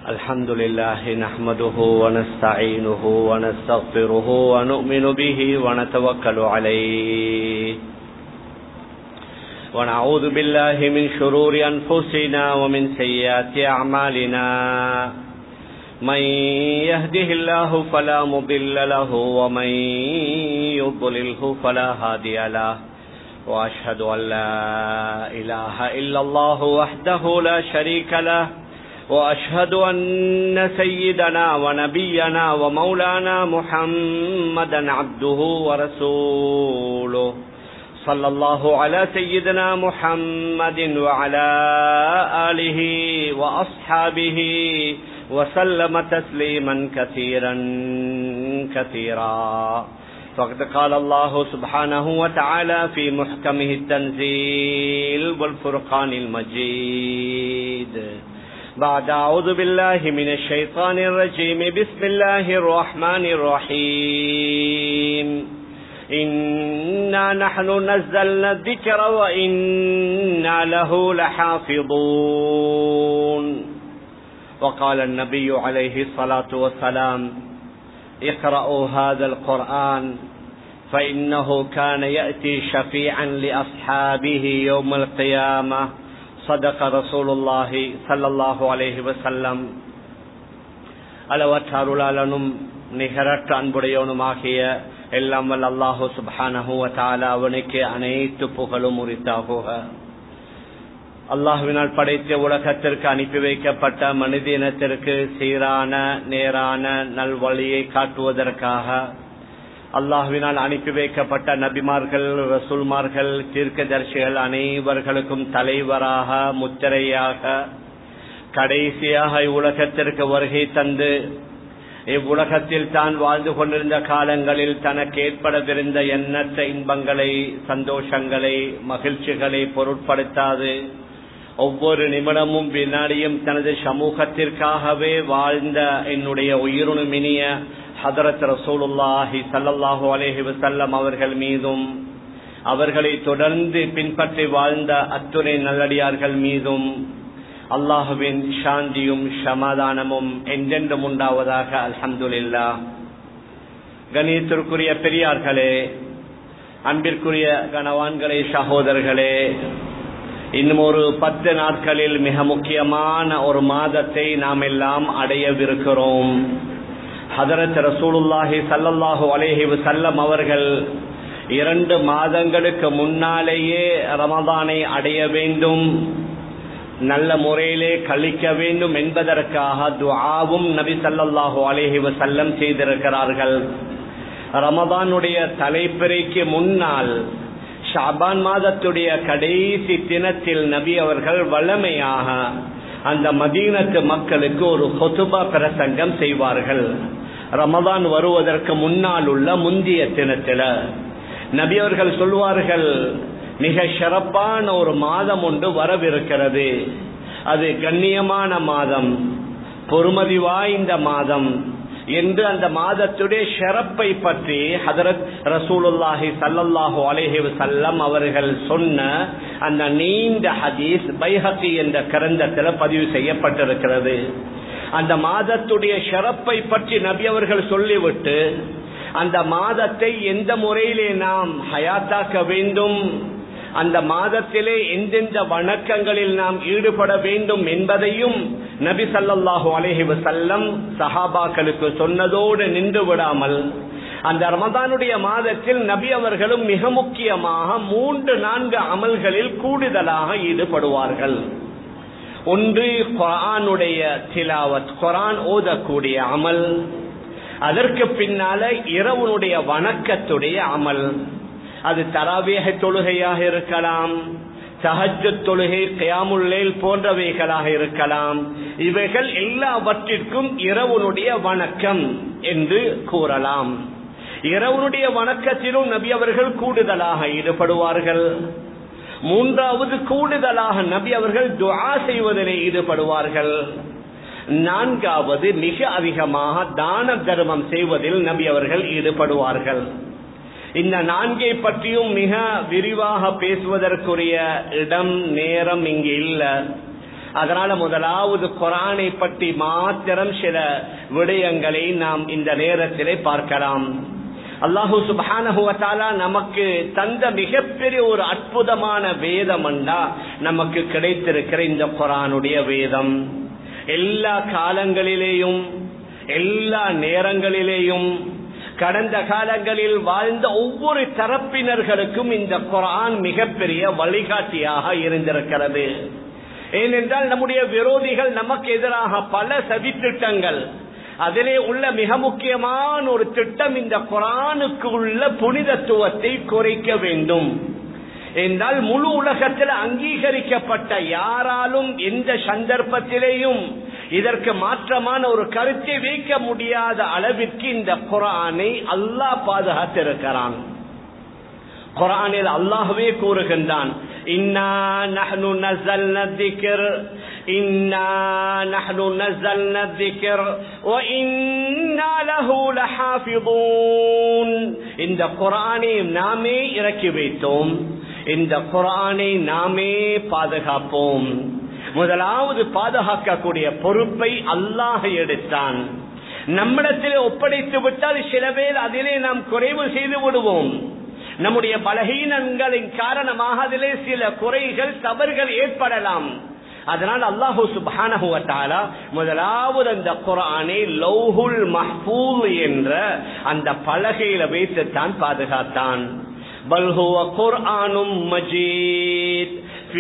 الحمد لله نحمده ونستعينه ونستغفره ونؤمن به ونتوكل عليه ونعوذ بالله من شرور أنفسنا ومن سيئات أعمالنا من يهده الله فلا مضل له ومن يضلله فلا هادي له وأشهد أن لا إله إلا الله وحده لا شريك له وأشهد أن سيدنا ونبينا ومولانا محمدا عبده ورسوله صلى الله على سيدنا محمد وعلى آله وأصحابه وسلم تسليما كثيرا كثيرا فقد قال الله سبحانه وتعالى في محكمه التنزيل والفرقان المجيد بعد أعوذ بالله من الشيطان الرجيم بسم الله الرحمن الرحيم إنا نحن نزلنا الذكر وإنا له لحافظون وقال النبي عليه الصلاة والسلام اقرأوا هذا القرآن فإنه كان يأتي شفيعا لأصحابه يوم القيامة صدق رسول الله صلى الله عليه وسلم அளவற்ற அருளாளனும் நிகரற்ற அன்புடையவனுமாகிய எல்லாம் வல்ல அல்லாஹு சுபானஹுவ தாலா அவனுக்கு அனைத்து புகழும் உரித்தாகுக அல்லாஹுவினால் படைத்த உலகத்திற்கு அனுப்பி வைக்கப்பட்ட மனித இனத்திற்கு சீரான நேரான நல்வழியை காட்டுவதற்காக அல்லாஹுவினால் அனுப்பி வைக்கப்பட்ட நபிமார்கள் ரசூல்மார்கள் தீர்க்கதர்சிகள் அனைவர்களுக்கும் தலைவராக முத்திரையாக கடைசியாக இவ்வுலகத்திற்கு வருகை தந்து இவ்வுலகத்தில் தான் வாழ்ந்து கொண்டிருந்த காலங்களில் தனக்கு ஏற்படவிருந்த எண்ணற்ற இன்பங்களை சந்தோஷங்களை மகிழ்ச்சிகளை பொருட்படுத்தாது ஒவ்வொரு நிமிடமும் வினாடியும் தனது சமூகத்திற்காகவே வாழ்ந்த என்னுடைய உயிருணுமினிய ஹதரத் ரசூலுல்லாஹி சல்லல்லாஹு அலேஹி வசல்லம் அவர்கள் மீதும் அவர்களை தொடர்ந்து பின்பற்றி வாழ்ந்த அத்துணை நல்லடியார்கள் மீதும் அல்லாஹுவின் சாந்தியும் சமாதானமும் என்றென்றும் உண்டாவதாக அல்ஹம்துல்லா கணியத்திற்குரிய பெரியார்களே அன்பிற்குரிய கணவான்களே சகோதரர்களே இன்னும் ஒரு பத்து நாட்களில் மிக முக்கியமான ஒரு மாதத்தை நாம் எல்லாம் அடையவிருக்கிறோம் ஹதரத் ரசூலுல்லாஹி சல்லல்லாஹு அலேஹி சல்லம் அவர்கள் இரண்டு மாதங்களுக்கு முன்னாலேயே ரமதானை அடைய வேண்டும் நல்ல முறையிலே கழிக்க வேண்டும் என்பதற்காக துஆவும் நபி சல்லல்லாஹு அலேஹி வசல்லம் செய்திருக்கிறார்கள் ரமதானுடைய தலைப்பிறைக்கு முன்னால் ஷாபான் மாதத்துடைய கடைசி தினத்தில் நபி அவர்கள் வளமையாக அந்த மதீனத்து மக்களுக்கு ஒரு ஹொத்துபா பிரசங்கம் செய்வார்கள் ரமதான் வருவதற்கு முன்னால் உள்ள முந்திய தினத்தில நபி அவர்கள் சொல்வார்கள் மிக சிறப்பான ஒரு மாதம் ஒன்று வரவிருக்கிறது அது கண்ணியமான மாதம் பொறுமதி வாய்ந்த மாதம் என்று அந்த மாதத்துடைய சிறப்பை பற்றி ஹதரத் ரசூலுல்லாஹி சல்லல்லாஹு அலேஹி சல்லம் அவர்கள் சொன்ன அந்த நீண்ட ஹதீஸ் பைஹத்தி என்ற கிரந்தத்தில் பதிவு செய்யப்பட்டிருக்கிறது அந்த மாதத்துடைய சிறப்பை பற்றி நபி அவர்கள் சொல்லிவிட்டு அந்த மாதத்தை எந்த முறையிலே நாம் ஹயாத்தாக்க வேண்டும் அந்த மாதத்திலே எந்தெந்த வணக்கங்களில் நாம் ஈடுபட வேண்டும் என்பதையும் நபி சல்லாஹூ அலேஹி வசல்லம் சஹாபாக்களுக்கு சொன்னதோடு நின்று விடாமல் அந்த ரமதானுடைய மாதத்தில் நபி அவர்களும் மிக முக்கியமாக மூன்று நான்கு அமல்களில் கூடுதலாக ஈடுபடுவார்கள் ஒன்று குரானுடைய திலாவத் குரான் ஓதக்கூடிய அமல் அதற்கு பின்னால இரவனுடைய வணக்கத்துடைய அமல் அது தராவேக தொழுகையாக இருக்கலாம் சஹஜ தொழுகை கயாமுல்லேல் போன்றவைகளாக இருக்கலாம் இவைகள் எல்லாவற்றிற்கும் இரவனுடைய வணக்கம் என்று கூறலாம் இரவனுடைய வணக்கத்திலும் நபி அவர்கள் கூடுதலாக ஈடுபடுவார்கள் மூன்றாவது கூடுதலாக நபி அவர்கள் துவா செய்வதிலே ஈடுபடுவார்கள் நான்காவது மிக அதிகமாக தான தர்மம் செய்வதில் நபி அவர்கள் ஈடுபடுவார்கள் இந்த நான்கை பற்றியும் மிக விரிவாக பேசுவதற்குரிய இடம் நேரம் இங்கு இல்ல அதனால முதலாவது குரானை பற்றி மாத்திரம் சில விடயங்களை நாம் இந்த நேரத்திலே பார்க்கலாம் அல்லாஹூ சுபானஹுவத்தாலா நமக்கு தந்த மிகப்பெரிய ஒரு அற்புதமான வேதம் அண்டா நமக்கு கிடைத்திருக்கிற இந்த குரானுடைய வேதம் எல்லா காலங்களிலேயும் எல்லா நேரங்களிலேயும் கடந்த காலங்களில் வாழ்ந்த ஒவ்வொரு தரப்பினர்களுக்கும் இந்த குரான் மிகப்பெரிய வழிகாட்டியாக இருந்திருக்கிறது ஏனென்றால் நம்முடைய விரோதிகள் நமக்கு எதிராக பல சதித்திட்டங்கள் அதிலே உள்ள மிக முக்கியமான ஒரு திட்டம் இந்த குரானுக்கு உள்ள புனிதத்துவத்தை குறைக்க வேண்டும் என்றால் முழு உலகத்தில் அங்கீகரிக்கப்பட்ட யாராலும் எந்த சந்தர்ப்பத்திலேயும் இதற்கு மாற்றமான ஒரு கருத்தை வைக்க முடியாத அளவிற்கு இந்த குரானை அல்லாஹ் பாதுகாத்திருக்கிறான் குரானில் அல்லாஹுவே கூறுகின்றான் இன்னா நஹ்னு நஸல்னா الذِّكْرَ இன்னா நஹ்னு நஸல்னா الذِّكْرَ وَإِنَّا لَهُ لَحَافِظُونَ இந்த குர்ஆனை நாமே இறக்கி வைத்தோம் இந்த குர்ஆனை நாமே பாதுகாப்போம் முதலாவது பாதுகாக்கக்கூடிய பொறுப்பை அல்லாஹ் எடுத்தான் நம்மிடத்திலே ஒப்படைத்து விட்டால் சில பேர் அதிலே நாம் குறைவு செய்து விடுவோம் நம்முடைய பலகீனங்களின் காரணமாக அதிலே சில குறைகள் தவறுகள் ஏற்படலாம் அதனால் அல்லாஹூ சுபானஹுவத்தாலா முதலாவது அந்த குரானை லௌஹுல் மஹ்பூல் என்ற அந்த பலகையில வைத்து தான் பாதுகாத்தான் பல்ஹுவ குர்ஆனும் மஜீத்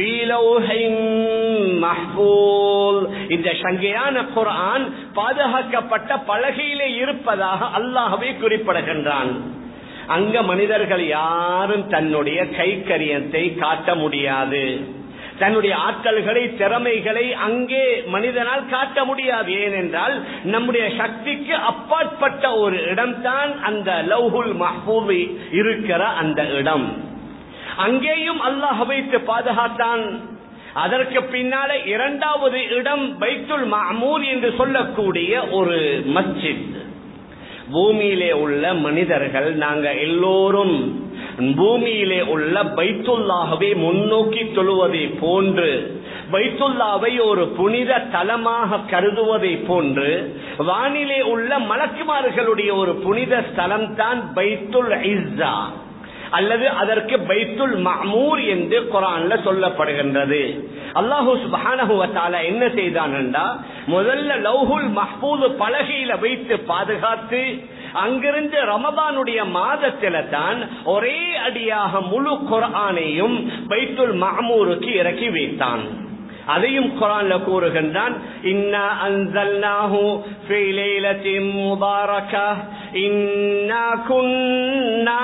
இந்த சங்கையான குரான் பாதுகாக்கப்பட்ட பலகையிலே இருப்பதாக அல்லாஹவே குறிப்பிடுகின்றான் அங்க மனிதர்கள் யாரும் தன்னுடைய கைக்கரியத்தை காட்ட முடியாது தன்னுடைய ஆற்றல்களை திறமைகளை அங்கே மனிதனால் காட்ட முடியாது ஏனென்றால் நம்முடைய சக்திக்கு அப்பாற்பட்ட ஒரு இடம்தான் அந்த லவ்ஹுல் மஹூவி இருக்கிற அந்த இடம் அங்கேயும் அல்லாஹ் வைத்து பாதுகாத்தான் அதற்கு பின்னால இரண்டாவது இடம் பைத்துல் மாமூர் என்று சொல்லக்கூடிய ஒரு மஸ்ஜித் பூமியிலே உள்ள மனிதர்கள் நாங்க எல்லோரும் பூமியிலே உள்ள பைத்துல்லாகவே முன்னோக்கி தொழுவதை போன்று பைத்துல்லாவை ஒரு புனித தலமாக கருதுவதை போன்று வானிலே உள்ள மலக்குமார்களுடைய ஒரு புனித ஸ்தலம் தான் பைத்துல் இஸ்ஸா அல்லது அதற்கு பைத்துல் மஹமூர் என்று குரான்ல சொல்லப்படுகின்றது அல்லாஹூ சுபானகுவத்தால என்ன செய்தான் முதல்ல லவ்ஹுல் மஹ்பூது பலகையில வைத்து பாதுகாத்து அங்கிருந்து ரமதானுடைய மாதத்தில தான் ஒரே அடியாக முழு குரானையும் பைத்துல் மஹமூருக்கு இறக்கி வைத்தான் அதையும் குரான்ல கூறுகின்றான் இன்னா அன்சல்னாஹு ஃபீ லைலத்தின் முபாரக்கா இன்னா குன்னா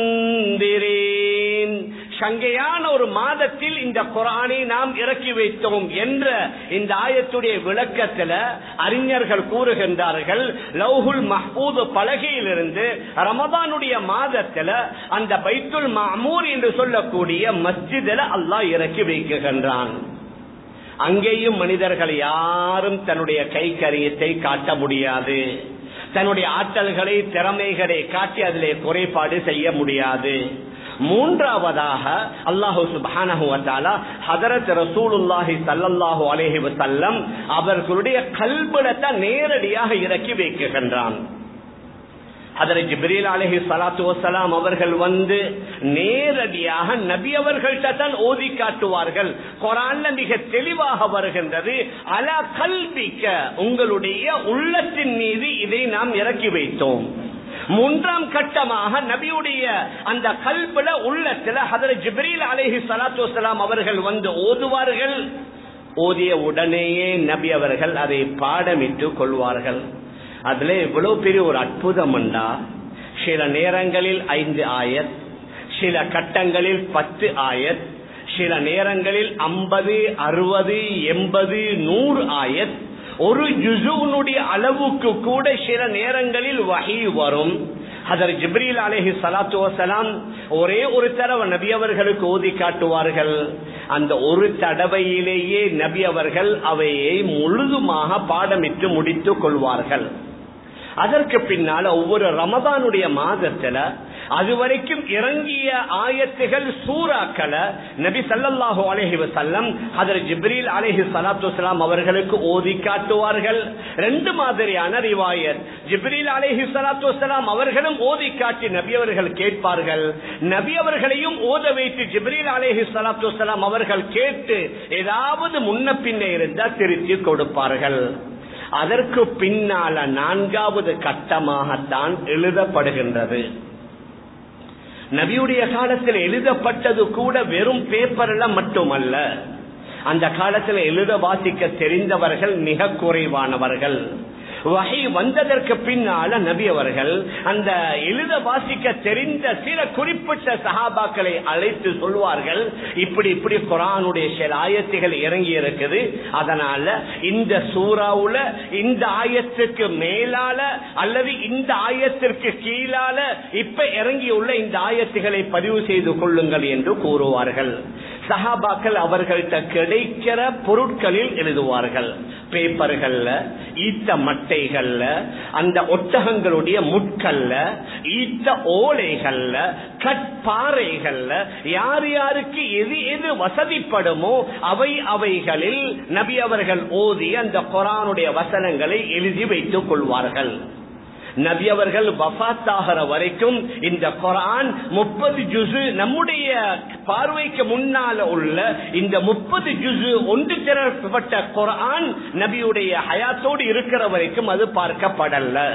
முந்திரீன் சங்கையான ஒரு மாதத்தில் இந்த குரானை நாம் இறக்கி வைத்தோம் என்ற இந்த ஆயத்துடைய விளக்கத்துல அறிஞர்கள் கூறுகின்றார்கள் லவ்ஹுல் மஹ்பூது பலகையிலிருந்து ரமதானுடைய மாதத்துல அந்த பைத்துல் மாமூர் என்று சொல்லக்கூடிய மஸ்ஜிதில் அல்லாஹ் இறக்கி வைக்குகின்றான் அங்கேயும் மனிதர்கள் யாரும் தன்னுடைய கை கரியத்தை காட்ட முடியாது தன்னுடைய ஆற்றல்களை திறமைகளை காட்டி அதிலே குறைபாடு செய்ய முடியாது மூன்றாவதாக அல்லாஹு சுபானஹுவத்தாலா ஹதரத் ரசூலுல்லாஹி சல்லல்லாஹு அலேஹி வசல்லம் அவர்களுடைய கல்படத்தை நேரடியாக இறக்கி வைக்கின்றான் அதற்கு ஜிப்ரீல் அலஹி சலாத்து வசலாம் அவர்கள் வந்து நேரடியாக நபி அவர்கள்ட்ட தான் ஓதி காட்டுவார்கள் குரான்ல மிக தெளிவாக வருகின்றது அலா கல்விக்க உங்களுடைய உள்ளத்தின் மீது இதை நாம் இறக்கி வைத்தோம் மூன்றாம் கட்டமாக நபியுடைய அந்த கல்புல உள்ளத்துல ஹதர ஜிப்ரீல் அலஹி சலாத்து வசலாம் அவர்கள் வந்து ஓதுவார்கள் ஓதிய உடனேயே நபி அவர்கள் அதை பாடமிட்டு கொள்வார்கள் அதுல எவ்வளவு பெரிய ஒரு அற்புதம் உண்டா சில நேரங்களில் ஐந்து ஆயத் சில கட்டங்களில் பத்து ஆயத் சில நேரங்களில் ஐம்பது அறுபது எண்பது நூறு ஆயத் ஒரு ஜுசுனுடைய அளவுக்கு கூட சில நேரங்களில் வகை வரும் அதர் ஜிப்ரீல் அலேஹி சலாத்து வசலாம் ஒரே ஒரு தடவை நபி அவர்களுக்கு ஓதி காட்டுவார்கள் அந்த ஒரு தடவையிலேயே நபி அவர்கள் அவையை முழுதுமாக பாடமிட்டு முடித்துக் கொள்வார்கள் அதற்கு பின்னால ஒவ்வொரு ரமதானுடைய மாதத்துல அதுவரைக்கும் இறங்கிய ஆயத்துகள் சூறாக்களை நபி சல்லல்லாஹு அலைஹி வஸல்லம் ஹதரத் ஜிப்ரீல் அலைஹி ஸலாத்து வஸலாம் அவர்களுக்கு ஓதி காட்டுவார்கள் ரெண்டு மாதிரியான ரிவாயத் ஜிப்ரீல் அலைஹி ஸலாத்து வஸலாம் அவர்களும் ஓதி காட்டி நபி அவர்கள் கேட்பார்கள் நபி அவர்களையும் ஓத வைத்து ஜிப்ரீல் அலைஹி ஸலாத்து வஸலாம் அவர்கள் கேட்டு ஏதாவது முன்ன பின்ன இருந்தால் திருத்தி கொடுப்பார்கள் அதற்கு பின்னால நான்காவது கட்டமாகத்தான் எழுதப்படுகின்றது நபியுடைய காலத்தில் எழுதப்பட்டது கூட வெறும் பேப்பர்ல மட்டுமல்ல அந்த காலத்தில் எழுத வாசிக்க தெரிந்தவர்கள் மிக குறைவானவர்கள் வகை வந்ததற்கு பின்னால நபி அவர்கள் அந்த எழுத வாசிக்க தெரிந்த சில குறிப்பிட்ட சகாபாக்களை அழைத்து சொல்வார்கள் இப்படி இப்படி குரானுடைய சில ஆயத்துகள் இறங்கி இருக்குது அதனால இந்த சூறாவுல இந்த ஆயத்துக்கு மேலால அல்லது இந்த ஆயத்திற்கு கீழால இப்ப இறங்கியுள்ள இந்த ஆயத்துகளை பதிவு செய்து கொள்ளுங்கள் என்று கூறுவார்கள் சஹாபாக்கள் அவர்கள்ட்ட கிடைக்கிற பொருட்களில் எழுதுவார்கள் பேப்பர்கள்ல ஈத்த மட்டைகள்ல அந்த ஒட்டகங்களுடைய முட்கள்ல ஈத்த ஓலைகள்ல கட்பாறைகள்ல யார் யாருக்கு எது எது வசதிப்படுமோ அவை அவைகளில் நபி அவர்கள் ஓதி அந்த குரானுடைய வசனங்களை எழுதி வைத்துக் கொள்வார்கள் நபி அவர்கள் வஃத்தாகிற வரைக்கும் இந்த குரான் முப்பது ஜுசு நம்முடைய பார்வைக்கு முன்னால உள்ள இந்த முப்பது ஜுசு ஒன்று திரட்டப்பட்ட குரான் நபியுடைய ஹயாத்தோடு இருக்கிற வரைக்கும் அது பார்க்கப்படல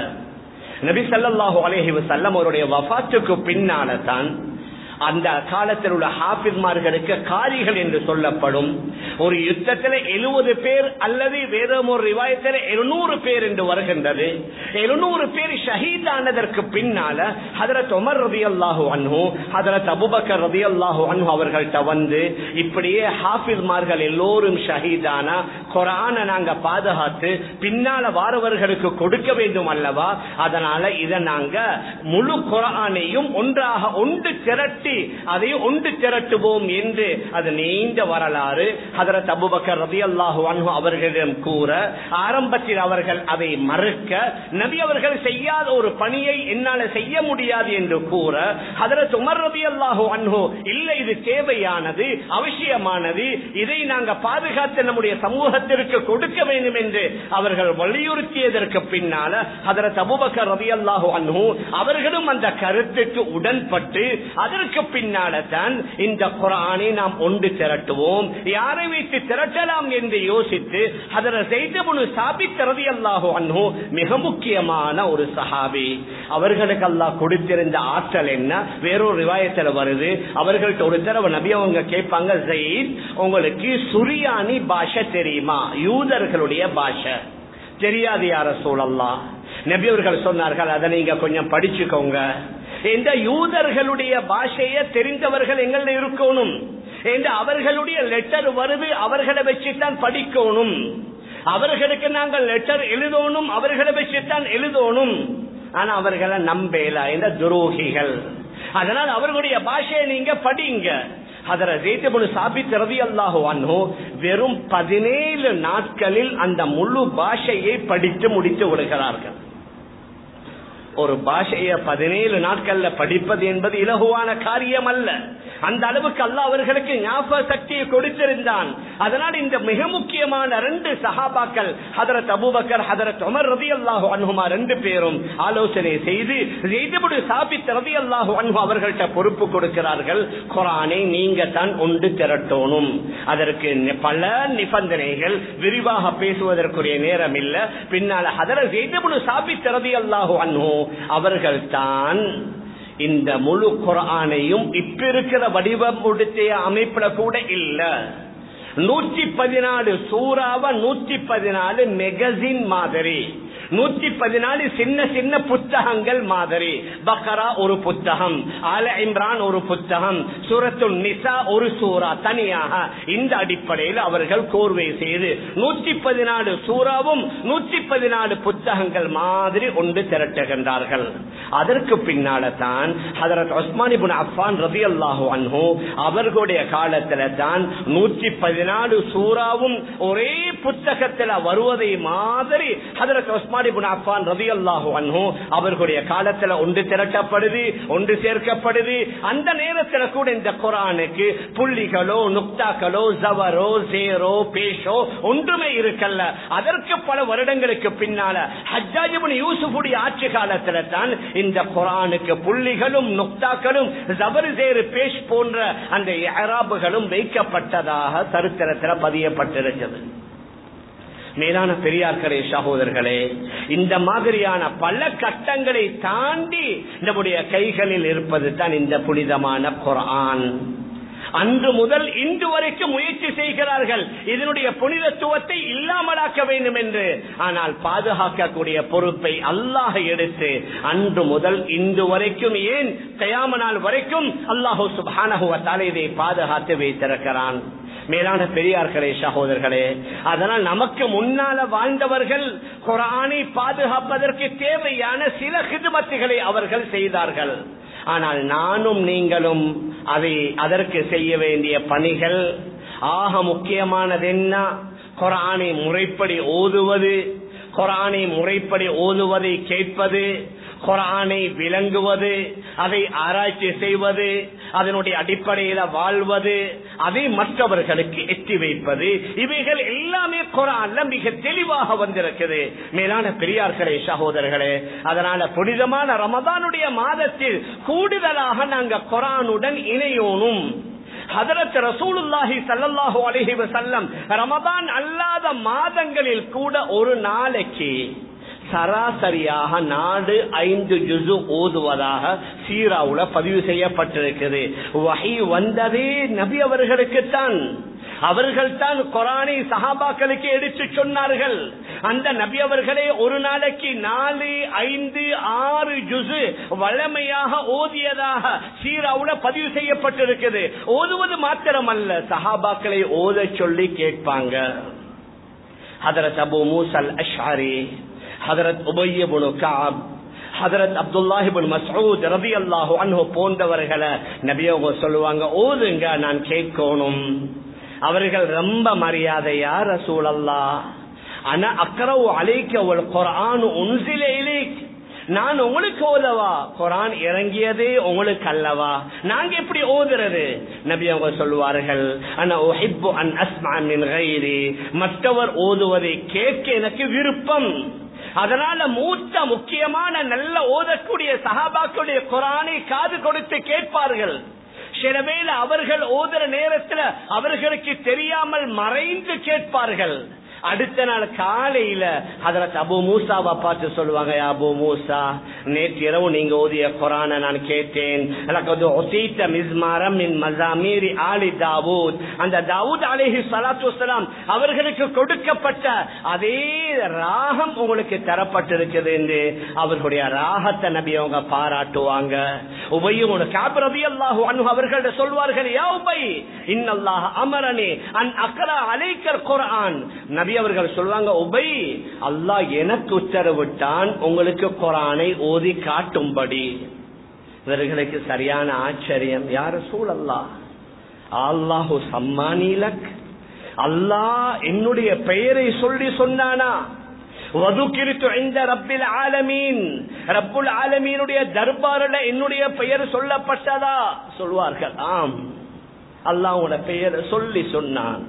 நபி சல்லாஹூ அலஹி வசல்லம் அவருடைய வஃத்துக்கு பின்னால தான் அந்த காலத்தில் உள்ள ஹாபிஸ்மார்களுக்கு காரிகள் என்று சொல்லப்படும் ஒரு யுத்தத்தில் எழுபது பேர் அல்லது வேற ஒரு ரிவாயத்தில் எழுநூறு பேர் என்று வருகின்றது எழுநூறு பேர் ஷஹீத் ஆனதற்கு பின்னால ஹதரத் உமர் ரதி அல்லாஹு அன்ஹு ஹதரத் அபுபக்கர் ரதி அல்லாஹு அன்ஹு அவர்கள்ட்ட வந்து இப்படியே ஹாபிஸ்மார்கள் எல்லோரும் ஷஹீதானா குரான நாங்க பாதுகாத்து பின்னால வாரவர்களுக்கு கொடுக்க வேண்டும் அல்லவா அதனால இதை நாங்க முழு குரானையும் ஒன்றாக ஒன்று திரட்டி அதை ஒன்று திரட்டுவோம் என்று அது நீண்ட வரலாறு ஹதரத் அபுபக்கர் ரதி அல்லாஹு அன்ஹு அவர்களிடம் கூற ஆரம்பத்தில் அவர்கள் அதை மறுக்க நபி அவர்கள் செய்யாத ஒரு பணியை என்னால செய்ய முடியாது என்று கூற ஹதரத் உமர் ரதி அல்லாஹு அன்ஹு இல்லை இது தேவையானது அவசியமானது இதை நாங்க பாதுகாத்து நம்முடைய சமூகத்திற்கு கொடுக்க வேண்டும் என்று அவர்கள் வலியுறுத்தியதற்கு பின்னால ஹதரத் அபுபக்கர் ரதி அல்லாஹு அன்ஹு அவர்களும் அந்த கருத்துக்கு உடன்பட்டு அதற்கு பின்னால தான் இந்த குரானை நாம் ஒன்று திரட்டுவோம் யாரை வைத்து திரட்டலாம் என்று யோசித்து அதனை செய்தபுனு சாபித்தரதி அல்லாஹோ அன்ஹோ மிக முக்கியமான ஒரு சஹாபி அவர்களுக்கு அல்லாஹ் கொடுத்திருந்த ஆற்றல் என்ன வேறொரு ரிவாயத்தில் வருது அவர்கள்ட்ட ஒரு தடவை நபி அவங்க கேட்பாங்க ஜெயித் உங்களுக்கு சுரியானி பாஷை தெரியுமா யூதர்களுடைய பாஷை தெரியாது யார சூழல்லாம் நபி அவர்கள் சொன்னார்கள் அதை நீங்க கொஞ்சம் படிச்சுக்கோங்க இந்த யூதர்களுடைய பாஷையை தெரிந்தவர்கள் எங்கள இருக்கணும் என்று அவர்களுடைய லெட்டர் வருது அவர்களை வச்சுதான் படிக்கணும் அவர்களுக்கு நாங்கள் லெட்டர் எழுதணும் அவர்களை வச்சுதான் எழுதணும் ஆனா அவர்களை நம்பேல இந்த துரோகிகள் அதனால் அவர்களுடைய பாஷையை நீங்க படிங்க அதர ஜெயித்தபுல் சாபித் ரவி அல்லாஹோ அன்னோ வெறும் பதினேழு நாட்களில் அந்த முழு பாஷையை படித்து முடித்து விடுகிறார்கள் ஒரு பாஷைய பதினேழு நாட்கள்ல படிப்பது என்பது இலகுவான காரியம் அல்ல அந்த அளவுக்கு அல்ல அவர்களுக்கு ஞாபக சக்தியை கொடுத்திருந்தான் அதனால் இந்த மிக முக்கியமான ரெண்டு சஹாபாக்கள் ஹதரத் அபுபக்கர் ஹதரத் உமர் ரதி அல்லாஹு அன்ஹுமா ரெண்டு பேரும் ஆலோசனை செய்து செய்தபடி சாபித் ரதி அல்லாஹு அன்ஹு அவர்கள்ட்ட பொறுப்பு கொடுக்கிறார்கள் குரானை நீங்க தான் ஒன்று திரட்டணும் அதற்கு பல நிபந்தனைகள் விரிவாக பேசுவதற்குரிய நேரம் இல்ல பின்னால ஹதரத் செய்தபடி சாபித் ரதி அல்லாஹு அன்ஹு அவர்கள் தான் இந்த முழு குரானையும் இப்ப இருக்கிற வடிவம் உடுத்திய அமைப்புல கூட இல்ல நூற்றி பதினாலு சூறாவ நூற்றி பதினாலு மெகசின் மாதிரி நூற்றி பதினாலு சின்ன சின்ன புத்தகங்கள் மாதிரி பக்கரா ஒரு புத்தகம் ஆல இம்ரான் ஒரு புத்தகம் சூரத்து நிசா ஒரு சூறா தனியாக இந்த அடிப்படையில் அவர்கள் கோர்வை செய்து நூற்றி பதினாலு சூறாவும் நூற்றி பதினாலு புத்தகங்கள் மாதிரி ஒன்று திரட்டுகின்றார்கள் அதற்கு பின்னால தான் ஹதரத் உஸ்மானிபுன் அஃபான் ரதி அல்லாஹு அன்ஹு அவர்களுடைய காலத்துல தான் நூற்றி பதினாலு சூறாவும் ஒரே புத்தகத்தில் வருவதை மாதிரி ஹதரத் உஸ்மான் உஸ்மான் இப்னு அஃபான் ரலியல்லாஹு அன்ஹு அவர்களுடைய காலத்துல ஒன்று திரட்டப்படுது ஒன்று சேர்க்கப்படுது அந்த நேரத்துல கூட இந்த குரானுக்கு புள்ளிகளோ நுக்தாக்களோ ஜவரோ சேரோ பேஷோ ஒன்றுமே இருக்கல்ல அதற்கு பல வருடங்களுக்கு பின்னால ஹஜ்ஜாஜிபின் யூசுஃபுடைய ஆட்சி காலத்துல தான் இந்த குரானுக்கு புள்ளிகளும் நுக்தாக்களும் ஜபரு சேரு பேஷ் போன்ற அந்த அராபுகளும் வைக்கப்பட்டதாக சரித்திரத்தில் பதியப்பட்டிருக்கிறது மேலான பெரியார்களே சகோதரர்களே இந்த மாதிரியான பல கட்டங்களை தாண்டி நம்முடைய கைகளில் இருப்பது தான் இந்த புனிதமான குரான் அன்று முதல் இன்று வரைக்கும் முயற்சி செய்கிறார்கள் இதனுடைய புனிதத்துவத்தை இல்லாமலாக்க வேண்டும் என்று ஆனால் பாதுகாக்கக்கூடிய பொறுப்பை அல்லாஹ் எடுத்து அன்று முதல் இன்று வரைக்கும் ஏன் கயாம நாள் வரைக்கும் அல்லாஹூ சுபானகுவத்தால் இதை பாதுகாத்து வைத்திருக்கிறான் மேலான பெரியார்களே சகோதரர்களே அதனால் நமக்கு முன்னால வாழ்ந்தவர்கள் குரானை பாதுகாப்பதற்கு தேவையான சில ஹிதுமத்துகளை அவர்கள் செய்தார்கள் ஆனால் நானும் நீங்களும் அதை அதற்கு செய்ய வேண்டிய பணிகள் ஆக முக்கியமானது என்ன குரானை முறைப்படி ஓதுவது குரானை முறைப்படி ஓதுவதை கேட்பது குரானை விளங்குவது அதை ஆராய்ச்சி செய்வது அதனுடைய அடிப்படையில வாழ்வது அதை மற்றவர்களுக்கு எட்டி வைப்பது இவைகள் எல்லாமே குரான்ல மிக தெளிவாக வந்திருக்குது மேலான பெரியார்களே சகோதரர்களே அதனால புனிதமான ரமதானுடைய மாதத்தில் கூடுதலாக நாங்க குரானுடன் இணையோனும் ஹதரத் ரசூலுல்லாஹி சல்லல்லாஹு அலைஹி வஸல்லம் ரமதான் அல்லாத மாதங்களில் கூட ஒரு நாளைக்கு சராசரியாக நாடு ஐந்து ஜுசு ஓதுவதாக சீராவுல பதிவு செய்யப்பட்டிருக்கிறது வகை வந்ததே நபி அவர்களுக்குத்தான் அவர்கள் தான் கொரானை சஹாபாக்களுக்கு எடுத்து சொன்னார்கள் அந்த நபி அவர்களே ஒரு நாளைக்கு நாலு ஐந்து ஆறு ஜுசு வளமையாக ஓதியதாக சீராவுல பதிவு செய்யப்பட்டிருக்கிறது ஓதுவது மாத்திரமல்ல சஹாபாக்களை ஓத சொல்லி கேட்பாங்க ஹதரத் அபு மூசல் அஷாரி ஹதரத் உபய்யபுனு காப் ஹதரத் அப்துல்லாஹிபின் மசூத் ரபி அல்லாஹு அன்ஹு போன்றவர்களை நபியோக சொல்லுவாங்க ஓதுங்க நான் கேட்கணும் அவர்கள் ரொம்ப மரியாதையா ரசூலல்லா ஆனா அக்கரவு அழைக்க ஒரு குரான் உன்சிலே நான் உங்களுக்கு ஓதவா குரான் இறங்கியதே உங்களுக்கு அல்லவா நாங்க எப்படி ஓதுறது நபி அவங்க சொல்லுவார்கள் மற்றவர் ஓதுவதை கேட்க எனக்கு விருப்பம் அதனால மூத்த முக்கியமான நல்ல ஓதக்கூடிய சகாபாக்களுடைய குரானை காது கொடுத்து கேட்பார்கள் சிலவேளை அவர்கள் ஓதுற நேரத்தில் அவர்களுக்கு தெரியாமல் மறைந்து கேட்பார்கள் அடுத்த நாள் காலையில அதற்கு அபு மூசாவை பார்த்து சொல்லுவாங்க அபு மூசா நேற்று இரவு நீங்க ஓதிய குரான நான் கேட்டேன் ஆலி தாவூத் அந்த தாவூத் அலிஹி சலாத்து வலாம் அவர்களுக்கு கொடுக்கப்பட்ட அதே ராகம் உங்களுக்கு தரப்பட்டிருக்கிறது என்று அவர்களுடைய ராகத்தை நபி அவங்க பாராட்டுவாங்க உபயும் காபிரதி அல்லாஹு அனு அவர்கள் சொல்வார்கள் யா உபை இன்னல்லாஹ் அமரனே அன் அக்கரா அலைக்கர் குரான் நபி அவர்கள் சொல்லுவாங்க உபை அல்லாஹ் எனக்கு உத்தரவிட்டான் உங்களுக்கு குரானை ஓதி காட்டும்படி இவர்களுக்கு சரியான ஆச்சரியம் யார சூழல்லா அல்லாஹு சம்மானிலக் அல்லாஹ் என்னுடைய பெயரை சொல்லி சொன்னானா தர்பாரில் என்னுடைய பெயர் சொல்லப்பட்டதா சொல்வார்கள் ஆம் அல்லாஹோட பெயர் சொல்லி சொன்னான்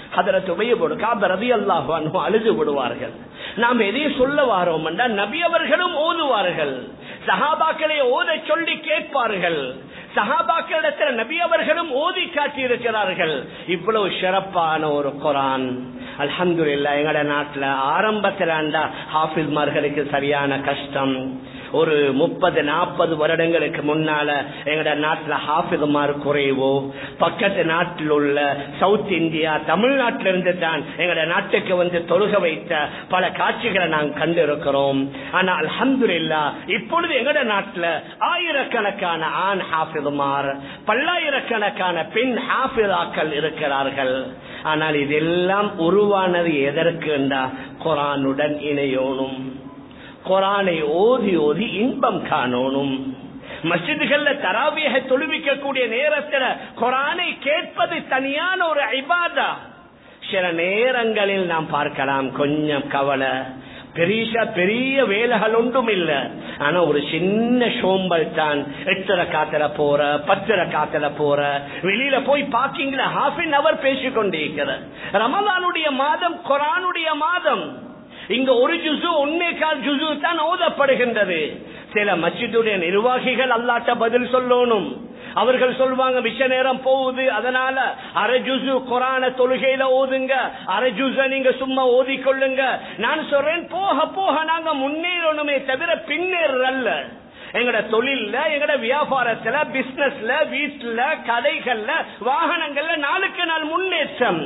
அழுது விடுவார்கள் நாம் எதையும் சொல்ல வாரோம் என்றால் நபி அவர்களும் ஓதுவார்கள் சஹாபாக்களை ஓத சொல்லி கேட்பார்கள் சஹாபாக்களிடத்தில் நபி அவர்களும் ஓதி காட்டியிருக்கிறார்கள் இவ்வளவு சிறப்பான ஒரு குரான் அலமது இல்லா எங்கட நாட்டுல ஆரம்பத்தில் அந்த ஹாஃபிஸ்மார்களுக்கு சரியான கஷ்டம் ஒரு முப்பது நாற்பது வருடங்களுக்கு முன்னால எங்கட நாட்டுல ஹாஃபிதுமார் குறைவோ பக்கத்து நாட்டில் உள்ள சவுத் இந்தியா தமிழ்நாட்டில இருந்து தான் எங்கட நாட்டுக்கு வந்து தொழுக வைத்த பல காட்சிகளை நாங்கள் கண்டிருக்கிறோம் ஆனா அலமது இல்லா இப்பொழுது எங்கட நாட்டுல ஆயிரக்கணக்கான ஆண் ஹாஃபிதுமார் பல்லாயிரக்கணக்கான பெண் ஹாஃபிதாக்கள் இருக்கிறார்கள் ஆனால் இதெல்லாம் உருவானது எதற்கு என்றா குரானுடன் இணையோனும் குரானை ஓதி ஓதி இன்பம் காணணும் மசிதுகள்ல தராவிய தொழுவிக்கக்கூடிய நேரத்தில் குரானை கேட்பது தனியான ஒரு ஐபாதா சில நேரங்களில் நாம் பார்க்கலாம் கொஞ்சம் கவலை பெரிய பெரிய வேலைகள் ஒன்றும் இல்ல ஆனா ஒரு சின்ன சோம்பல் தான் எட்டரை காத்துல போற பத்தரை காத்துல போற வெளியில போய் பாக்கிங்கள ஹாஃப் அன் அவர் பேசிக்கொண்டிருக்கிற ரமலானுடைய மாதம் குரானுடைய மாதம் இங்க ஒரு ஜுசு ஒன்னே கால் ஜுசு தான் ஓதப்படுகின்றது சில மஸ்ஜிதுடைய நிர்வாகிகள் அல்லாட்ட பதில் சொல்லணும் அவர்கள் சொல்வாங்க மிச்ச நேரம் போகுது அதனால அரை ஜுசு குரான தொழுகையில ஓதுங்க அரை ஜுச நீங்க சும்மா ஓதிக்கொள்ளுங்க நான் சொல்றேன் போக போக நாங்க முன்னேறணுமே தவிர பின்னேறல்ல எங்கட தொழில்ல எங்கட வியாபாரத்துல பிசினஸ்ல வீட்டுல கடைகள்ல வாகனங்கள்ல நாளுக்கு நாள் முன்னேற்றம்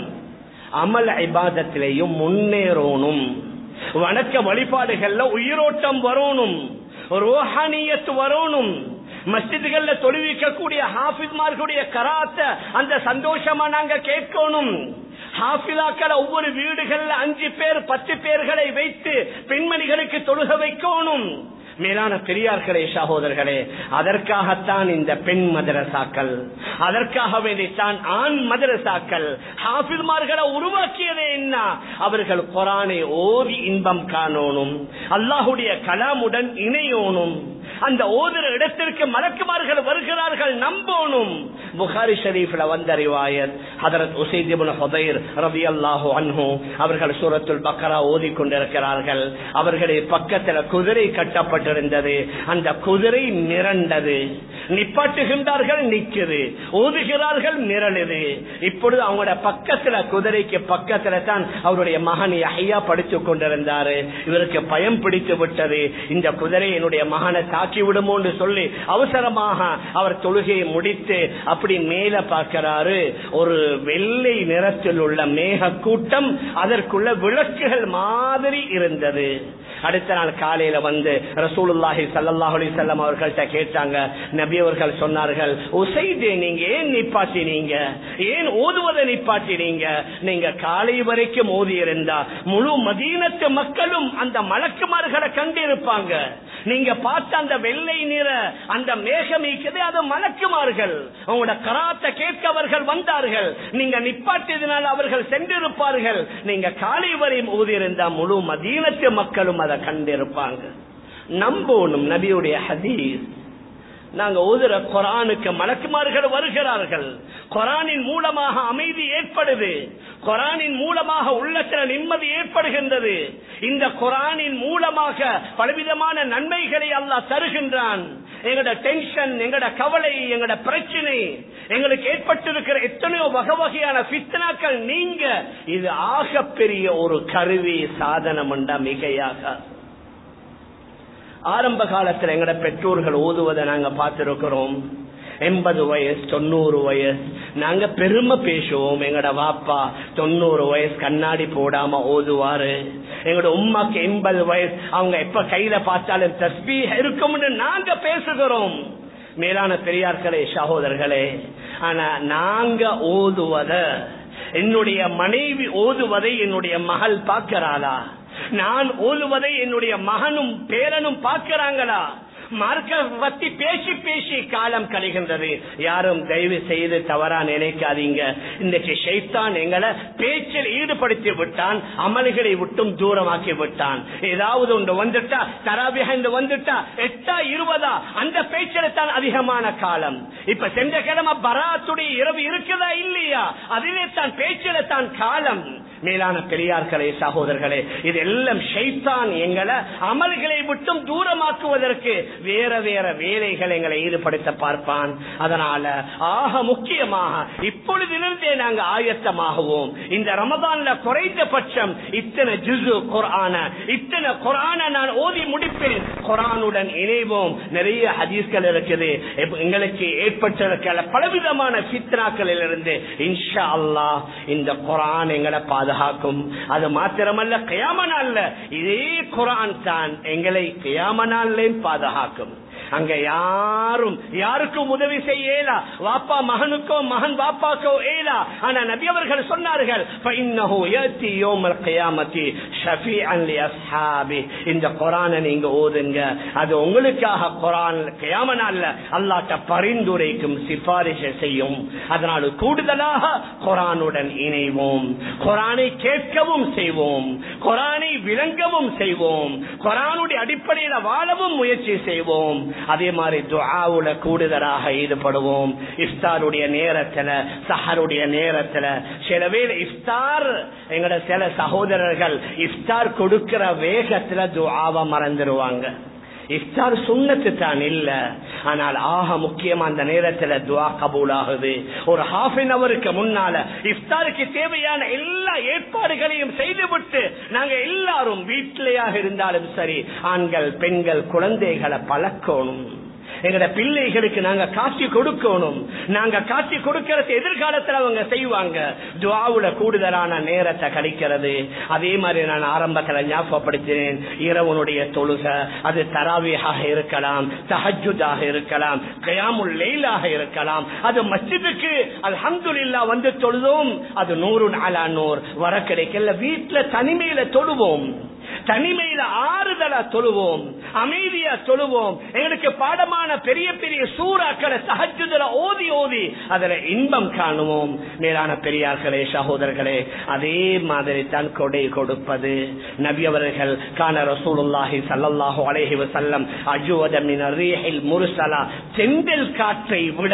அமல் ஐபாதத்திலையும் முன்னேறணும் வணக்க வழிபாடுகள்ல உயிரோட்டம் வரணும் ரோஹானியத்து வரணும் மஸ்ஜிதுகள்ல தொழுவிக்கக்கூடிய ஹாஃபிஸ்மார்களுடைய கராத்த அந்த சந்தோஷமா நாங்க கேட்கணும் ஹாஃபிலாக்கள் ஒவ்வொரு வீடுகள்ல அஞ்சு பேர் பத்து பேர்களை வைத்து பெண்மணிகளுக்கு தொழுக வைக்கணும் மேலான பெரியார்களே சகோதரர்களே அதற்காகத்தான் இந்த பெண் மதரசாக்கள் அதற்காக வேண்டித்தான் ஆண் மதரசாக்கள் ஹாஃபில்மார்களை உருவாக்கியதே என்ன அவர்கள் குரானை ஓதி இன்பம் காணணும் அல்லாஹுடைய கலாமுடன் இணையோனும் அந்த ஓதுற இடத்திற்கு மலக்குமார்கள் வருகிறார்கள் நம்பணும் புகாரி ஷரீஃப்ல வந்த ரிவாயத் ஹதரத் உசைத் இப்னு ஹுதைர் ரலியல்லாஹு அன்ஹு அவர்கள் சூரத்துல் பக்கரா ஓதி கொண்டிருக்கிறார்கள் அவர்களுடைய பக்கத்துல குதிரை கட்டப்பட்டிருந்தது அந்த குதிரை மிரண்டது நிப்பாட்டுகின்றார்கள் நிக்குது ஓதுகிறார்கள் மிரளுது இப்பொழுது அவங்களோட பக்கத்துல குதிரைக்கு பக்கத்துல தான் அவருடைய மகன் ஐயா படித்துக் கொண்டிருந்தாரு இவருக்கு பயம் பிடித்து விட்டது இந்த குதிரை என்னுடைய மகனை தாக்கி விடுமோன்னு சொல்லி அவசரமாக அவர் தொழுகையை முடித்து அப்படி மேல பார்க்கிறாரு ஒரு வெள்ளை நிறத்தில் உள்ள மேக கூட்டம் அதற்குள்ள விளக்குகள் மாதிரி இருந்தது அடுத்த நாள் காலையில வந்து ரசூலுல்லாஹி சல்லாஹ் அலிசல்லாம் அவர்கள்ட்ட கேட்டாங்க நபி அவர்கள் சொன்னார்கள் உசைதே நீங்க ஏன் நிப்பாட்டினீங்க ஏன் ஓதுவதை நிப்பாட்டினீங்க நீங்க காலை வரைக்கும் ஓதி இருந்தா முழு மதீனத்து மக்களும் அந்த மலக்குமார்களை கண்டிருப்பாங்க நீங்க பார்த்த அந்த வெள்ளை நிற அந்த மேகம் இருக்குது அது மலக்குமார்கள் உங்களோட கராத்த கேட்க அவர்கள் வந்தார்கள் நீங்க நிப்பாட்டியதனால் அவர்கள் சென்றிருப்பார்கள் நீங்க காலை வரையும் ஊதியிருந்தா முழு மதீனத்து மக்களும் அதை கண்டிருப்பாங்க நம்பணும் நபியுடைய ஹதீஸ் நாங்க ஓதுற குரானுக்கு மலக்குமார்கள் வருகிறார்கள் குரானின் மூலமாக அமைதி ஏற்படுது குரானின் மூலமாக உள்ளத்தில் நிம்மதி ஏற்படுகின்றது இந்த குரானின் மூலமாக பலவிதமான நன்மைகளை அல்லாஹ் தருகின்றான் எங்கட டென்ஷன் எங்கட கவலை எங்கட பிரச்சனை எங்களுக்கு ஏற்பட்டிருக்கிற எத்தனையோ வகை வகையான பித்தனாக்கள் நீங்க இது ஆகப்பெரிய ஒரு கருவி சாதனம் என்றா மிகையாக ஆரம்ப காலத்துல எங்கட பெற்றோர்கள் ஓதுவதை நாங்க பார்த்திருக்கிறோம் எண்பது வயசு தொண்ணூறு வயசு நாங்க பெருமை பேசுவோம் எங்கட வாப்பா தொண்ணூறு வயசு கண்ணாடி போடாம ஓதுவாரு எங்களோட உமாக்கு எண்பது வயசு அவங்க எப்ப கையில பார்த்தாலும் தஸ்பீ இருக்கும்னு நாங்க பேசுகிறோம் மேலான பெரியார்களே சகோதரர்களே ஆனா நாங்க ஓதுவத என்னுடைய மனைவி ஓதுவதை என்னுடைய மகள் பார்க்கிறாளா நான் ஓதுவதை என்னுடைய மகனும் பேரனும் பார்க்கிறாங்களா மார்க்க பத்தி பேசி பேசி காலம் கழிகின்றது யாரும் தயவு செய்து தவறா நினைக்காதீங்க இன்றைக்கு ஷைத்தான் எங்களை பேச்சில் ஈடுபடுத்தி விட்டான் அமல்களை விட்டும் தூரமாக்கி விட்டான் ஏதாவது ஒன்று வந்துட்டா தராபியா இந்த வந்துட்டா எட்டா இருபதா அந்த பேச்சில தான் அதிகமான காலம் இப்ப சென்ற கிழமை பராத்துடைய இரவு இருக்குதா இல்லையா அதிலே தான் பேச்சில தான் காலம் மேலான பெரியார்களே சகோதரர்களே இது எல்லாம் ஷைத்தான் எங்களை அமல்களை விட்டும் தூரமாக்குவதற்கு வேற வேற வேலைகள் எங்களை ஈடுபடுத்த பார்ப்பான் அதனால ஆக முக்கியமாக இப்பொழுதிலிருந்தே நாங்க ஆயத்தமாகுவோம் இந்த ரமதான்ல குறைந்தபட்சம் இத்தனை ஜுசு குரான இத்தனை குரான நான் ஓதி முடிப்பேன் குரானுடன் இணைவோம் நிறைய ஹதீஸ்கள் இருக்குது எங்களுக்கு ஏற்பட்டிருக்கிற பலவிதமான பித்னாக்களில் இருந்து இன்ஷா அல்லாஹ் இந்த குரான் எங்களை பாதுகாக்கும் அது மாத்திரமல்ல கயாமனால்ல இதே குரான் தான் எங்களை கயாமனாலையும் பாதுகாக்கும் அங்க யாரும் யாருக்கும் உதவி செய்யலா வாப்பா மகனுக்கோ மகன் வாப்பாக்கோ ஏலா ஆனா நபி அவர்கள் சொன்னார்கள் இந்த குரானை நீங்க ஓதுங்க அது உங்களுக்காக குரான் கயாமனால அல்லாட்ட பரிந்துரைக்கும் சிபாரிசு செய்யும் அதனால் கூடுதலாக குரானுடன் இணைவோம் குரானை கேட்கவும் செய்வோம் குரானை விளங்கவும் செய்வோம் குரானுடைய அடிப்படையில வாழவும் முயற்சி செய்வோம் அதே மாதிரி துஆவுல கூடுதலாக ஈடுபடுவோம் இஃப்தாருடைய நேரத்துல சஹருடைய நேரத்துல சில பேர் இஃப்தார் எங்கட சில சகோதரர்கள் இஃப்தார் கொடுக்கிற வேகத்துல துஆவை மறந்துடுவாங்க இஃப்தார் சுண்ணத்து தான் இல்ல ஆனால் ஆக முக்கியமா அந்த நேரத்துல துவா கபூல் ஆகுது ஒரு ஹாஃப் அன் அவருக்கு முன்னால இஃப்தாருக்கு தேவையான எல்லா ஏற்பாடுகளையும் செய்துவிட்டு நாங்க எல்லாரும் வீட்டிலேயாக இருந்தாலும் சரி ஆண்கள் பெண்கள் குழந்தைகளை பழக்கணும் எங்கட பிள்ளைகளுக்கு நாங்க காட்சி கொடுக்கணும் நாங்க காட்சி கொடுக்கறது எதிர்காலத்துல அவங்க செய்வாங்க துவாவுல கூடுதலான நேரத்தை கழிக்கிறது அதே மாதிரி நான் ஆரம்பத்துல ஞாபகப்படுத்தினேன் இரவனுடைய தொழுக அது தராவியாக இருக்கலாம் தஹஜுதாக இருக்கலாம் கயாமுல் லெயிலாக இருக்கலாம் அது மஸ்ஜிதுக்கு அல்ஹம்துலில்லா வந்து தொழுதோம் அது நூறு நாலா நூறு வர கிடைக்கல வீட்டுல தனிமையில தொழுவோம் தனிமையில ஆறுதலா தொழுவோம் அமைதியா தொழுவோம் எங்களுக்கு பாடமான பெரிய பெரிய சூறாக்களை சகஜுதல ஓதி ஓதி அதுல இன்பம் காணுவோம் மேலான பெரியார்களே சகோதரர்களே அதே மாதிரி தான் கொடை கொடுப்பது நபி அவர்கள் கான ரசூலுல்லாஹி சல்லல்லாஹு அலைஹி வஸல்லம் அஜுவத மின் ரீஹில் முர்சலா செந்தில் காற்றை விட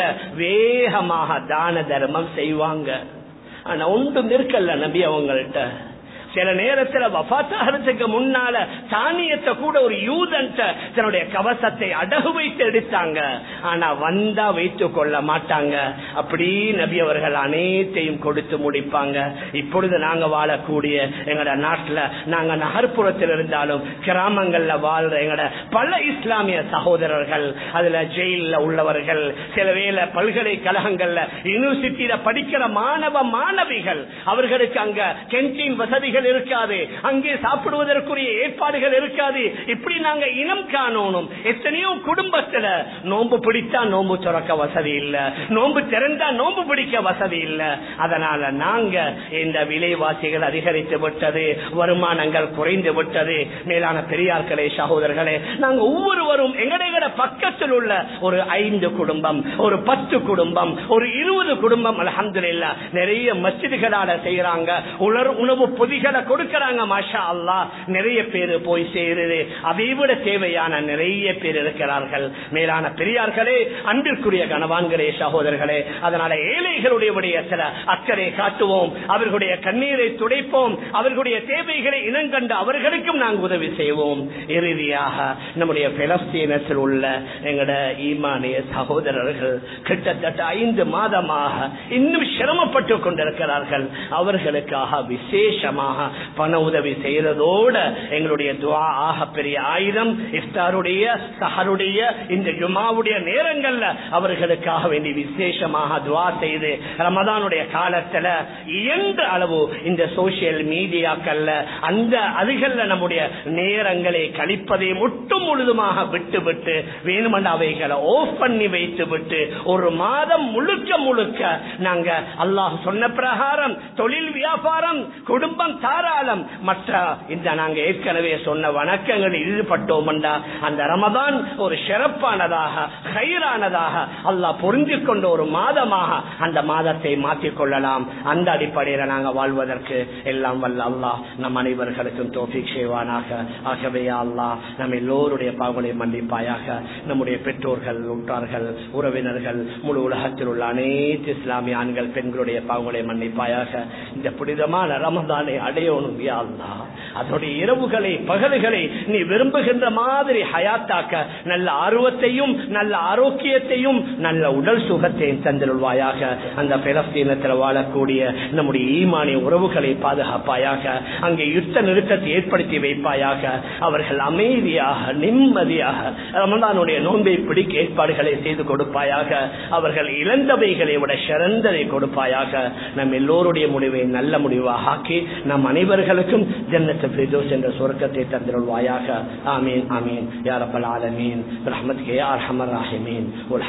வேகமாக தான தர்மம் செய்வாங்க ஆனா ஒன்றும் இருக்கல்ல நபி அவங்கள்ட்ட சில நேரத்துல வபாத்தாகிறதுக்கு முன்னால தானியத்தை கூட ஒரு யூதன் தன்னுடைய கவசத்தை அடகு வைத்து எடுத்தாங்க ஆனா வந்தா வைத்துக் கொள்ள மாட்டாங்க அப்படி நபி அவர்கள் அனைத்தையும் கொடுத்து முடிப்பாங்க இப்பொழுது நாங்க வாழக்கூடிய எங்கட நாட்டுல நாங்க நகர்ப்புறத்தில் இருந்தாலும் கிராமங்கள்ல வாழ்ற எங்கட பல இஸ்லாமிய சகோதரர்கள் அதுல ஜெயில உள்ளவர்கள் சில வேலை பல்கலைக்கழகங்கள்ல யூனிவர்சிட்டியில படிக்கிற மாணவ மாணவிகள் அவர்களுக்கு அங்க கேன்டீன் வசதிகள் வசதிகள் இருக்காது அங்கே சாப்பிடுவதற்குரிய ஏற்பாடுகள் இருக்காது இப்படி நாங்க இனம் காணணும் எத்தனையோ குடும்பத்துல நோன்பு பிடித்தா நோன்பு துறக்க வசதி இல்ல நோன்பு திறந்தா நோன்பு பிடிக்க வசதி இல்ல அதனால நாங்க இந்த விலைவாசிகள் அதிகரித்து விட்டது வருமானங்கள் குறைந்து விட்டது மேலான பெரியார்களே சகோதரர்களே நாங்க ஒவ்வொருவரும் எங்கட பக்கத்தில் உள்ள ஒரு ஐந்து குடும்பம் ஒரு பத்து குடும்பம் ஒரு இருபது குடும்பம் அலமதுல்லா நிறைய மசிதிகளால செய்யறாங்க உலர் உணவு பொதிகள் பொருட்களை கொடுக்கறாங்க மாஷா அல்லா நிறைய பேர் போய் சேருது அதை விட தேவையான நிறைய பேர் இருக்கிறார்கள் மேலான பெரியார்களே அன்பிற்குரிய கணவான்களே சகோதரர்களே அதனால ஏழைகளுடைய விடயத்தில் அக்கறை காட்டுவோம் அவர்களுடைய கண்ணீரை துடைப்போம் அவர்களுடைய தேவைகளை இனங்கண்டு அவர்களுக்கும் நாங்கள் உதவி செய்வோம் இறுதியாக நம்முடைய பிலஸ்தீனத்தில் உள்ள எங்கட ஈமானிய சகோதரர்கள் கிட்டத்தட்ட ஐந்து மாதமாக இன்னும் சிரமப்பட்டு கொண்டிருக்கிறார்கள் அவர்களுக்காக விசேஷமாக பண உதவி செய்யறதோட எங்களுடைய துவா ஆக பெரிய ஆயுதம் இஃப்தாருடைய சஹருடைய இந்த ஜுமாவுடைய நேரங்கள்ல அவர்களுக்காக வேண்டி விசேஷமாக துவா செய்து ரமதானுடைய காலத்துல இயன்ற அளவு இந்த சோசியல் மீடியாக்கள்ல அந்த அதுகள்ல நம்முடைய நேரங்களை கழிப்பதை முட்டும் முழுதுமாக விட்டு விட்டு வேணுமண்ட அவைகளை ஓஃப் பண்ணி வைத்து விட்டு ஒரு மாதம் முழுக்க முழுக்க நாங்க அல்லாஹ் சொன்ன பிரகாரம் தொழில் வியாபாரம் குடும்பம் தாராளம் மற்ற இந்த நாங்க ஏற்கனவே சொன்ன வணக்கங்களில் ஈடுபட்டோம் அந்த ரமதான் ஒரு சிறப்பானதாக கயிறானதாக அல்லாஹ் பொருந்தி கொண்ட ஒரு மாதமாக அந்த மாதத்தை மாற்றிக் கொள்ளலாம் அந்த அடிப்படையில் நாங்க வாழ்வதற்கு எல்லாம் வல்ல அல்லாஹ் நம் அனைவர்களுக்கும் தோஃபிக் செய்வானாக ஆகவே அல்லாஹ் நம் எல்லோருடைய பாவங்களை மன்னிப்பாயாக நம்முடைய பெற்றோர்கள் உற்றார்கள் உறவினர்கள் முழு உலகத்தில் உள்ள அனைத்து இஸ்லாமிய ஆண்கள் பெண்களுடைய பாவங்களை மன்னிப்பாயாக இந்த புனிதமான ரமதானை அடையணும் யா அல்லாஹ் அதனுடைய இரவுகளை பகல்களை நீ விரும்புகின்ற மாதிரி ஹயாத்தாக்க நல்ல ஆர்வத்தையும் நல்ல ஆரோக்கியத்தையும் நல்ல உடல் சுகத்தையும் தந்திருவாயாக அந்த பிலஸ்தீனத்தில் வாழக்கூடிய நம்முடைய ஈமானிய உறவுகளை பாதுகாப்பாயாக அங்கே யுத்த நிறுத்தத்தை ஏற்படுத்தி வைப்பாயாக அவர்கள் அமைதியாக நிம்மதியாக ரமதானுடைய நோன்பை பிடிக்க ஏற்பாடுகளை செய்து கொடுப்பாயாக அவர்கள் இழந்தவைகளை விட சிறந்ததை கொடுப்பாயாக நம் எல்லோருடைய முடிவை நல்ல முடிவாக ஆக்கி நம் அனைவர்களுக்கும் ஜன்னத்து பிரதோஷ் என்ற சொர்க்கத்தை தந்திருவாயாக ஆமீன் ஆமீன் யாரப்பல் ஆலமீன் ரஹமத் கே ஆர் ஹமர் ராஹிமீன்